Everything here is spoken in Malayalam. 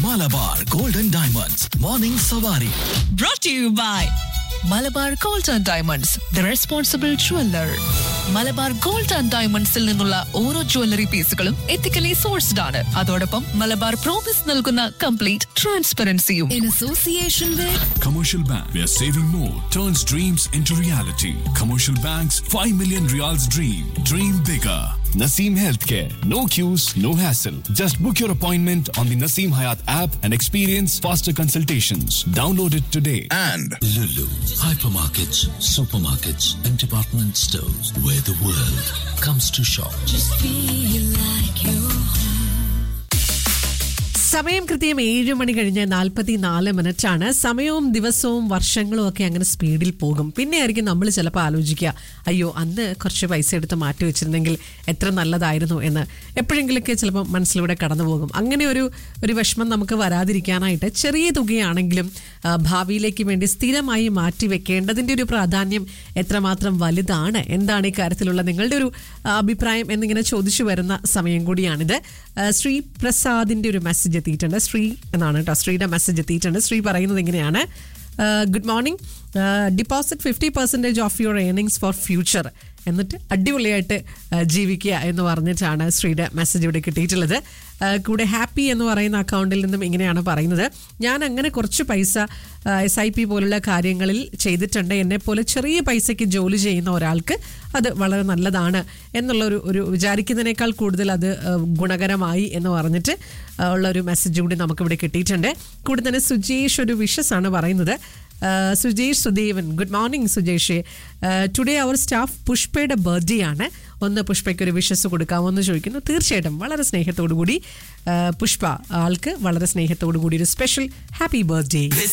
മലബാർ ഗോൾഡൻ ഡയമണ്ട്സ് മോർണിംഗ് സവാരി brought to you by Malabar gold and diamonds the responsible jeweller Malabar gold and ഡയമണ്ട്സിൽ നിന്നുള്ള ഓരോ ജ്വല്ലറി പീസുകളും എത്തിക്കലി സോഴ്സ്ഡ് ആണ് അതോടൊപ്പം മലബാർ പ്രോമിസ് നൽകുന്ന കംപ്ലീറ്റ് ട്രാൻസ്പെറൻസിയും in association with Commercial Bank, where saving more turns dreams into reality. Commercial Bank's 5 million reals dream. Dream bigger. Naseem Healthcare. No queues, no hassle. Just book your appointment on the Naseem Hayat app and experience faster consultations. Download it today. and Lulu, hypermarkets, supermarkets, and department stores where the world comes to shop. സമയം കൃത്യം ഏഴ് മണി കഴിഞ്ഞ് നാൽപ്പത്തി നാല് മിനിറ്റ് ആണ് സമയവും ദിവസവും വർഷങ്ങളും ഒക്കെ അങ്ങനെ സ്പീഡിൽ പോകും പിന്നെ ആയിരിക്കും നമ്മൾ ചിലപ്പോൾ ആലോചിക്കുക അയ്യോ അന്ന് കുറച്ച് പൈസ എടുത്ത് മാറ്റി വെച്ചിരുന്നെങ്കിൽ എത്ര നല്ലതായിരുന്നു എന്ന് എപ്പോഴെങ്കിലൊക്കെ ചിലപ്പോൾ മനസ്സിലൂടെ കടന്നു പോകും അങ്ങനെ ഒരു ഒരു വിഷമം നമുക്ക് വരാതിരിക്കാനായിട്ട് ചെറിയ തുകയാണെങ്കിലും ആ, ഭാവിയിലേക്ക് വേണ്ടി സ്ഥിരമായി മാറ്റി വെക്കേണ്ടതിൻ്റെ ഒരു പ്രാധാന്യം എത്രമാത്രം വലുതാണ് എന്താണ് ഈ കാര്യത്തിലുള്ള നിങ്ങളുടെ ഒരു ആ, അഭിപ്രായം എന്നിങ്ങനെ ചോദിച്ചു വരുന്ന സമയം കൂടിയാണിത് ആ, ശ്രീ പ്രസാദിന്റെ ഒരു മെസ്സേജ് എത്തിയിട്ടുണ്ട് ശ്രീ എന്നാണ് കേട്ടോ ശ്രീയുടെ മെസ്സേജ് എത്തിയിട്ടുണ്ട് ശ്രീ പറയുന്നത് ഇങ്ങനെയാണ് good morning deposit fifty percentage of your earnings for future എന്നിട്ട് അടിപൊളിയായിട്ട് ആ, ജീവിക്കുക എന്ന് പറഞ്ഞിട്ടാണ് ശ്രീയുടെ മെസ്സേജ് ഇവിടെ കിട്ടിയിട്ടുള്ളത് ആ, കൂടെ ഹാപ്പി എന്ന് പറയുന്ന അക്കൗണ്ടിൽ നിന്നും ഇങ്ങനെയാണ് പറയുന്നത് ഞാൻ അങ്ങനെ കുറച്ച് പൈസ എസ് ഐ പി പോലുള്ള കാര്യങ്ങളിൽ ചെയ്തിട്ടുണ്ട് എന്നെപ്പോലെ ചെറിയ പൈസയ്ക്ക് ജോലി ചെയ്യുന്ന ഒരാൾക്ക് അത് വളരെ നല്ലതാണ് എന്നുള്ള ഒരു ഒരു വിചാരിക്കുന്നതിനേക്കാൾ കൂടുതൽ അത് ആ, ഗുണകരമായി എന്ന് പറഞ്ഞിട്ട് ആ, ഉള്ള ഒരു മെസ്സേജ് കൂടി നമുക്കിവിടെ കിട്ടിയിട്ടുണ്ട് കൂടെ തന്നെ സുജേഷ് ഒരു വിഷസ് ആണ് പറയുന്നത് ആ, Sujesh Sudevan good morning Sujesh today our staff പുഷ്പയുടെ ബർത്ത്ഡേ ആണ് ഒന്ന് പുഷ്പയ്ക്ക് ഒരു വിഷസ് കൊടുക്കാമോ എന്ന് ചോദിക്കുന്നു തീർച്ചയായിട്ടും വളരെ സ്നേഹത്തോടു കൂടി ആ, പുഷ്പ ആൾക്ക് വളരെ സ്നേഹത്തോടു കൂടി ഒരു സ്പെഷ്യൽ ഹാപ്പി ബർത്ത്ഡേ This